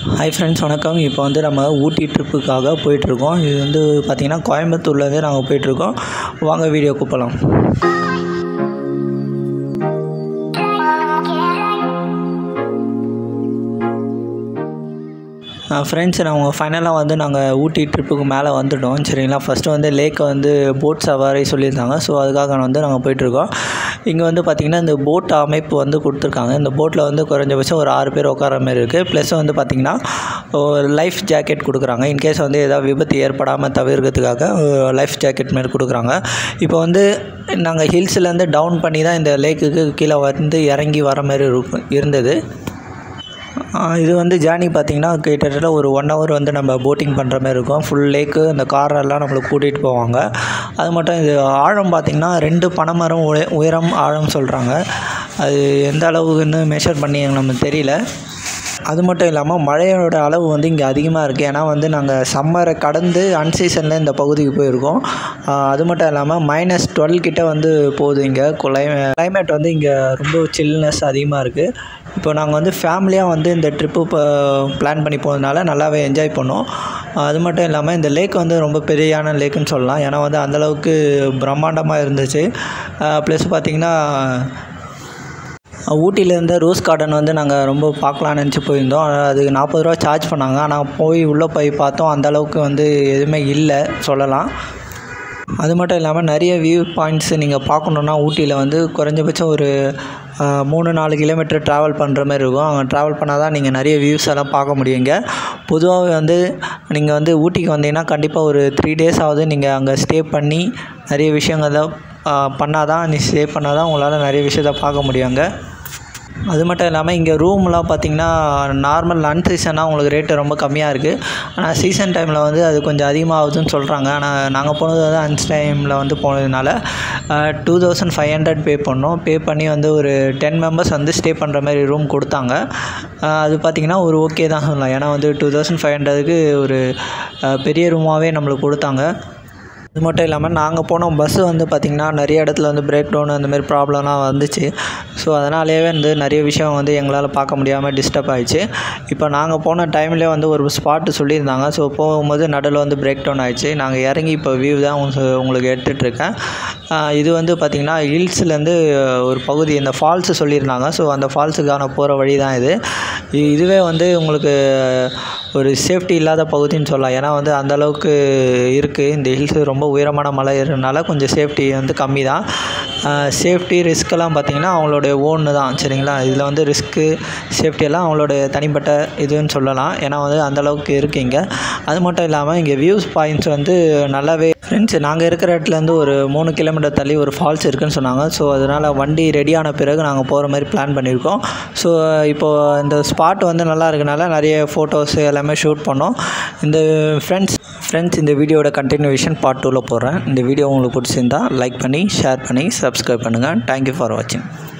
hi friends வணக்கம் இப்போ வந்து நம்ம ஊட்டி ட்ரிப்புக்காக போயிட்டுருக்கோம் இது வந்து பார்த்திங்கன்னா கோயம்புத்தூர்லேருந்து நாங்கள் போயிட்டுருக்கோம் வாங்க வீடியோக்கு போகலாம் ஃப்ரெண்ட்ஸ் நாங்கள் ஃபைனலாக வந்து நாங்கள் ஊட்டி ட்ரிப்புக்கு மேலே வந்துட்டோம் சரிங்களா ஃபஸ்ட்டு வந்து லேக்கை வந்து போட் சவாரி சொல்லியிருந்தாங்க ஸோ அதுக்காக வந்து நாங்கள் போயிட்டுருக்கோம் இங்கே வந்து பார்த்திங்கன்னா இந்த போட் அமைப்பு வந்து கொடுத்துருக்காங்க இந்த போட்டில் வந்து குறைஞ்சபட்சம் ஒரு ஆறு பேர் உட்கார மாதிரி இருக்குது ப்ளஸ் வந்து பார்த்திங்கன்னா லைஃப் ஜாக்கெட் கொடுக்குறாங்க இன்கேஸ் வந்து ஏதாவது விபத்து ஏற்படாமல் தவிர்க்கிறதுக்காக லைஃப் ஜாக்கெட் மாதிரி கொடுக்குறாங்க இப்போ வந்து நாங்கள் ஹில்ஸ்லேருந்து டவுன் பண்ணி தான் இந்த லேக்குக்கு கீழே வந்து இறங்கி வர மாதிரி இருக்கும் இருந்தது இது வந்து ஜேர்னி பார்த்திங்கன்னா கிட்டத்தட்ட ஒரு ஒன் ஹவர் வந்து நம்ம போட்டிங் பண்ணுற மாதிரி இருக்கும் ஃபுல் லேக்கு அந்த காரெல்லாம் நம்மளை கூட்டிகிட்டு போவாங்க அது மட்டும் இது ஆழம் பார்த்திங்கன்னா ரெண்டு பனைமரம் உய உயரம் ஆழம் சொல்கிறாங்க அது எந்த அளவுக்குன்னு மெஷர் பண்ணி நமக்கு தெரியல அது மட்டும் இல்லாமல் மழையோட அளவு வந்து இங்கே அதிகமாக இருக்குது ஏன்னா வந்து நாங்கள் சம்மரை கடந்து அன்சீசனில் இந்த பகுதிக்கு போயிருக்கோம் அது மட்டும் இல்லாமல் மைனஸ் டுவெல் கிட்டே வந்து போகுது இங்கே கிளை கிளைமேட் வந்து இங்கே ரொம்ப சில்னஸ் அதிகமாக இருக்குது இப்போ நாங்கள் வந்து ஃபேமிலியாக வந்து இந்த ட்ரிப்பு இப்போ பிளான் பண்ணி போனதுனால நல்லாவே என்ஜாய் பண்ணோம் அது மட்டும் இல்லாமல் இந்த லேக் வந்து ரொம்ப பெரியான லேக்குன்னு சொல்லலாம் ஏன்னா வந்து அந்தளவுக்கு பிரம்மாண்டமாக இருந்துச்சு ப்ளஸ் பார்த்திங்கன்னா ஊட்டியிலேருந்து ரோஸ் கார்டன் வந்து நாங்கள் ரொம்ப பார்க்கலான்னு நினச்சி போயிருந்தோம் அதுக்கு நாற்பது ரூபா சார்ஜ் பண்ணாங்க ஆனால் போய் உள்ளே போய் பார்த்தோம் அந்தளவுக்கு வந்து எதுவுமே இல்லை சொல்லலாம் அது மட்டும் இல்லாமல் நிறைய வியூ பாயிண்ட்ஸ் நீங்கள் பார்க்கணுன்னா ஊட்டியில் வந்து குறைஞ்சபட்சம் ஒரு மூணு நாலு கிலோமீட்டர் ட்ராவல் பண்ணுற மாதிரி இருக்கும் அங்கே ட்ராவல் பண்ணால் தான் நீங்கள் நிறைய வியூஸ் எல்லாம் பார்க்க முடியுங்க பொதுவாகவே வந்து நீங்கள் வந்து ஊட்டிக்கு வந்தீங்கன்னா கண்டிப்பாக ஒரு த்ரீ டேஸ் ஆகுது நீங்கள் அங்கே ஸ்டே பண்ணி நிறைய விஷயங்களை பண்ணால் தான் நீ ஸ்டே பண்ணால் தான் உங்களால் நிறைய விஷயத்த பார்க்க முடியுங்க அது மட்டும் இல்லாமல் இங்கே ரூம்லாம் பார்த்திங்கன்னா நார்மல் அன் சீசனாக உங்களுக்கு ரேட்டு ரொம்ப கம்மியாக இருக்குது ஆனால் சீசன் டைமில் வந்து அது கொஞ்சம் அதிகமாகுதுன்னு சொல்கிறாங்க ஆனால் நாங்கள் போனது வந்து அன் டைமில் வந்து போனதுனால two thousand five hundred pay பண்ணோம் பே பண்ணி வந்து ஒரு டென் மெம்பர்ஸ் வந்து ஸ்டே பண்ணுற மாதிரி ரூம் கொடுத்தாங்க அது பார்த்திங்கன்னா ஒரு ஓகே தான் சொல்லலாம் ஏன்னா வந்து டூ தௌசண்ட் ஃபைவ் ஹண்ட்ரடுக்கு ஒரு பெரிய ரூமாகவே நம்மளுக்கு கொடுத்தாங்க அது மட்டும் இல்லாமல் நாங்கள் போன பஸ்ஸு வந்து பார்த்திங்கன்னா நிறைய இடத்துல வந்து பிரேக் டவுன் அந்த மாதிரி ப்ராப்ளம்லாம் வந்துச்சு ஸோ அதனாலேயே வந்து நிறைய விஷயம் வந்து எங்களால் பார்க்க முடியாமல் டிஸ்டர்ப் ஆகிடுச்சு இப்போ நாங்கள் போன டைம்லேயே வந்து ஒரு ஸ்பாட்டு சொல்லியிருந்தாங்க ஸோ போகும்போது நடுவில் வந்து பிரேக் டவுன் ஆகிடுச்சு நாங்கள் இறங்கி இப்போ வியூ தான் உங்களுக்கு எடுத்துகிட்ருக்கேன் இது வந்து பார்த்திங்கன்னா ஹில்ஸ்லேருந்து ஒரு பகுதி இந்த ஃபால்ஸு சொல்லியிருந்தாங்க ஸோ அந்த ஃபால்ஸுக்கான போகிற வழி தான் இது இதுவே வந்து உங்களுக்கு ஒரு சேஃப்டி இல்லாத பகுதின்னு சொல்லலாம் ஏன்னா வந்து அந்தளவுக்கு இருக்குது இந்த ஹில்ஸ் ரொம்ப உயரமான மலை இருக்கிறதுனால கொஞ்சம் சேஃப்டி வந்து கம்மி தான் சேஃப்டி ரிஸ்க்கெல்லாம் பார்த்திங்கன்னா அவங்களுடைய ஓன்னு தான் சரிங்களா இதில் வந்து ரிஸ்க்கு சேஃப்டியெல்லாம் அவங்களோட தனிப்பட்ட இதுன்னு சொல்லலாம் ஏன்னா வந்து அந்தளவுக்கு இருக்குது இங்கே அது மட்டும் இல்லாமல் இங்கே வியூஸ் பாயிண்ட்ஸ் வந்து நல்லாவே ஃப்ரெண்ட்ஸ் நாங்கள் இருக்கிற இடத்துலேருந்து ஒரு மூணு கிலோமீட்டர் தள்ளி ஒரு ஃபால்ஸ் இருக்குதுன்னு சொன்னாங்க ஸோ அதனால் வண்டி ரெடியான பிறகு நாங்கள் போகிற மாதிரி பிளான் பண்ணியிருக்கோம் ஸோ இப்போது இந்த ஸ்பாட் வந்து நல்லா இருக்கனால நிறைய ஃபோட்டோஸ் எல்லாமே ஷூட் பண்ணோம் இந்த ஃப்ரெண்ட்ஸ் ஃப்ரெண்ட்ஸ் இந்த வீடியோட கண்டினியூஷன் பார்ட் டூவில் போடுறேன் இந்த வீடியோ உங்களுக்கு பிடிச்சிருந்தா லைக் பண்ணி ஷேர் பண்ணி சப்ஸ்கிரைப் பண்ணுங்கள் தேங்க்யூ ஃபார் வாட்சிங்